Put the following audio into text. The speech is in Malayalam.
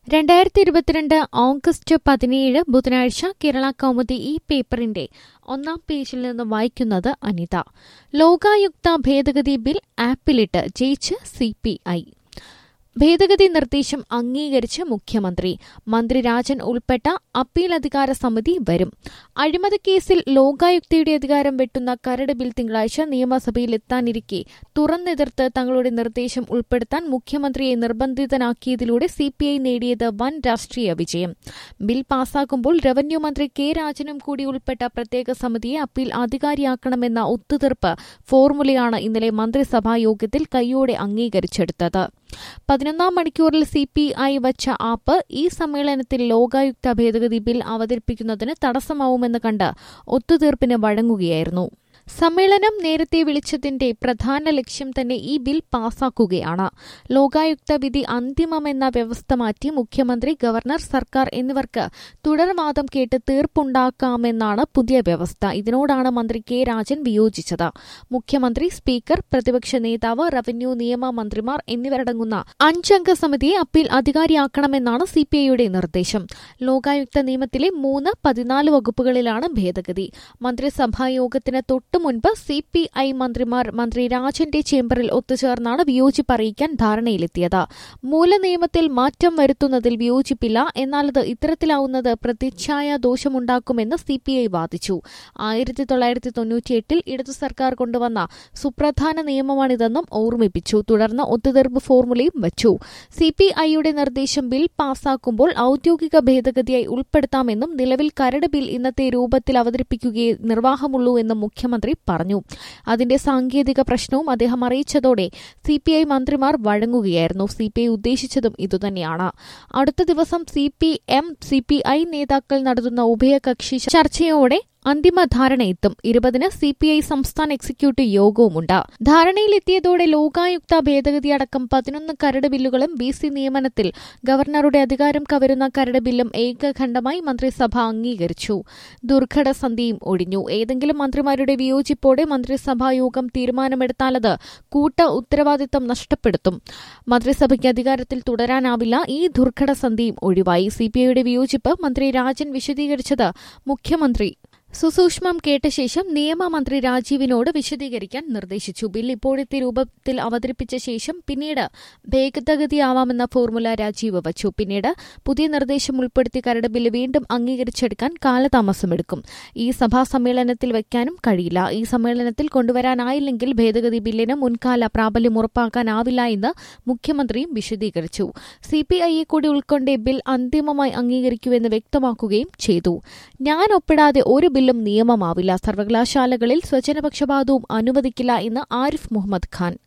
രണ്ടായിരത്തി ഇരുപത്തിരണ്ട് ഓഗസ്റ്റ് പതിനേഴ് ബുധനാഴ്ച കേരള കൗമുദി ഈ പേപ്പറിന്റെ ഒന്നാം പേജിൽ നിന്ന് വായിക്കുന്നത് അനിത ലോകായുക്ത ഭേദഗതി ബിൽ ആപ്പിലിട്ട് ജയിച്ച് സി പി ഐ ഭേദഗതി നിർദ്ദേശം അംഗീകരിച്ച് മുഖ്യമന്ത്രി മന്ത്രി രാജൻ ഉൾപ്പെട്ട അപ്പീൽ അധികാര സമിതി വരും അഴിമതി കേസിൽ ലോകായുക്തയുടെ അധികാരം വെട്ടുന്ന കരട് ബിൽ തിങ്കളാഴ്ച നിയമസഭയിൽ എത്താനിരിക്കെ തുറന്നെതിർത്ത് തങ്ങളുടെ നിർദ്ദേശം ഉൾപ്പെടുത്താൻ മുഖ്യമന്ത്രിയെ നിർബന്ധിതനാക്കിയതിലൂടെ സിപിഐ നേടിയത് വൻ രാഷ്ട്രീയ വിജയം ബിൽ പാസാക്കുമ്പോൾ റവന്യൂ മന്ത്രി കെ രാജനും കൂടി ഉൾപ്പെട്ട പ്രത്യേക സമിതിയെ അപ്പീൽ അധികാരിയാക്കണമെന്ന ഒത്തുതീർപ്പ് ഫോർമുലയാണ് ഇന്നലെ മന്ത്രിസഭാ യോഗത്തിൽ കൈയോടെ അംഗീകരിച്ചെടുത്തത് പതിനൊന്നാം മണിക്കൂറിൽ സി പി ഐ വച്ച ആപ്പ് ഈ സമ്മേളനത്തിൽ ലോകായുക്ത ഭേദഗതി ബിൽ അവതരിപ്പിക്കുന്നതിന് തടസ്സമാവുമെന്ന് കണ്ട് ഒത്തുതീർപ്പിന് വഴങ്ങുകയായിരുന്നു സമ്മേളനം നേരത്തെ വിളിച്ചതിന്റെ പ്രധാന ലക്ഷ്യം തന്നെ ഈ ബിൽ പാസാക്കുകയാണ് ലോകായുക്ത വിധി അന്തിമമെന്ന വ്യവസ്ഥ മാറ്റി മുഖ്യമന്ത്രി ഗവർണർ സർക്കാർ എന്നിവർക്ക് തുടർവാദം കേട്ട് തീർപ്പുണ്ടാക്കാമെന്നാണ് പുതിയ വ്യവസ്ഥ ഇതിനോടാണ് മന്ത്രി കെ രാജൻ വിയോജിച്ചത് മുഖ്യമന്ത്രി സ്പീക്കർ പ്രതിപക്ഷ നേതാവ് റവന്യൂ നിയമ മന്ത്രിമാർ എന്നിവരടങ്ങുന്ന അഞ്ചംഗ സമിതിയെ അപ്പീൽ അധികാരിയാക്കണമെന്നാണ് സിപിഐയുടെ നിർദ്ദേശം ലോകായുക്ത നിയമത്തിലെ മൂന്ന് പതിനാല് വകുപ്പുകളിലാണ് ഭേദഗതി മന്ത്രിസഭായോഗത്തിന് തൊട്ടു മുൻപ് സി പി ഐ മന്ത്രിമാർ മന്ത്രി രാജന്റെ ചേംബറിൽ ഒത്തുചേർന്നാണ് വിയോജിപ്പ് അറിയിക്കാൻ ധാരണയിലെത്തിയത് മൂലനിയമത്തിൽ മാറ്റം വരുത്തുന്നതിൽ വിയോജിപ്പില്ല എന്നാൽ അത് ഇത്തരത്തിലാവുന്നത് പ്രതിച്ഛായ ദോഷമുണ്ടാക്കുമെന്ന് സി പി ഐ വാദിച്ചു ആയിരത്തി തൊള്ളായിരത്തി തൊണ്ണൂറ്റിയെട്ടിൽ ഇടതു സർക്കാർ കൊണ്ടുവന്ന സുപ്രധാന നിയമമാണിതെന്നും ഓർമ്മിപ്പിച്ചു തുടർന്ന് ഒത്തുതീർപ്പ് ഫോർമുലയും വച്ചു സി പി ഐയുടെ നിർദ്ദേശം ബിൽ പാസാക്കുമ്പോൾ ഔദ്യോഗിക ഭേദഗതിയായി ഉൾപ്പെടുത്താമെന്നും നിലവിൽ കരട് ബിൽ ഇന്നത്തെ രൂപത്തിൽ അവതരിപ്പിക്കുകയേ നിർവാഹമുള്ളൂ എന്നും മുഖ്യമന്ത്രി പറഞ്ഞു അതിന്റെ സാങ്കേതിക പ്രശ്നവും അദ്ദേഹം അറിയിച്ചതോടെ സി പി ഐ മന്ത്രിമാർ വഴങ്ങുകയായിരുന്നു സി പി ഐ ഉദ്ദേശിച്ചതും ഇതുതന്നെയാണ് അടുത്ത ദിവസം C P M C P I നേതാക്കൾ നടത്തുന്ന ഉഭയകക്ഷി ചർച്ചയോടെ അന്തിമ ധാരണയെത്തും ഇരുപതിന് സി പി ഐ സംസ്ഥാന എക്സിക്യൂട്ടീവ് യോഗവുമുണ്ട് ധാരണയിലെത്തിയതോടെ ലോകായുക്ത ഭേദഗതി അടക്കം പതിനൊന്ന് കരട് ബില്ലുകളും ബി സി നിയമനത്തിൽ ഗവർണറുടെ അധികാരം കവരുന്ന കരട് ബില്ലും ഏകഖണ്ഡമായി മന്ത്രിസഭ അംഗീകരിച്ചു ദുർഘടസന്ധിയും ഒഴിഞ്ഞു ഏതെങ്കിലും മന്ത്രിമാരുടെ വിയോജിപ്പോടെ മന്ത്രിസഭാ യോഗം തീരുമാനമെടുത്താലത് കൂട്ട ഉത്തരവാദിത്തം നഷ്ടപ്പെടുത്തും മന്ത്രിസഭയ്ക്ക് അധികാരത്തിൽ തുടരാനാവില്ല ഈ ദുർഘടസന്ധിയും ഒഴിവായി സിപിഐയുടെ വിയോജിപ്പ് മന്ത്രി രാജൻ വിശദീകരിച്ചത് മുഖ്യമന്ത്രി സുസൂക്ഷ്മം കേട്ട ശേഷം നിയമമന്ത്രി രാജീവിനോട് വിശദീകരിക്കാൻ നിർദ്ദേശിച്ചു ബിൽ ഇപ്പോഴത്തെ രൂപത്തിൽ അവതരിപ്പിച്ച ശേഷം പിന്നീട് ഭേദഗതിയാവാമെന്ന ഫോർമുല രാജീവ് വച്ചു പിന്നീട് പുതിയ നിർദ്ദേശം ഉൾപ്പെടുത്തി കരട് ബില്ല് വീണ്ടും അംഗീകരിച്ചെടുക്കാൻ കാലതാമസമെടുക്കും ഈ സഭാ സമ്മേളനത്തിൽ വയ്ക്കാനും കഴിയില്ല ഈ സമ്മേളനത്തിൽ കൊണ്ടുവരാനായില്ലെങ്കിൽ ഭേദഗതി ബില്ലിന് മുൻകാല പ്രാബല്യം ഉറപ്പാക്കാനാവില്ല എന്ന് മുഖ്യമന്ത്രിയും വിശദീകരിച്ചു സി പി ഐയെ കൂടി ഉൾക്കൊണ്ടേ ബിൽ അന്തിമമായി അംഗീകരിക്കുമെന്ന് വ്യക്തമാക്കുകയും ചെയ്തു ഞാൻ ഒപ്പിടാതെ ഒരു ബില്ലും നിയമമാവില്ല സർവകലാശാലകളിൽ സ്വജനപക്ഷപാതവും അനുവദിക്കില്ല എന്ന് ആരിഫ് മുഹമ്മദ് ഖാൻ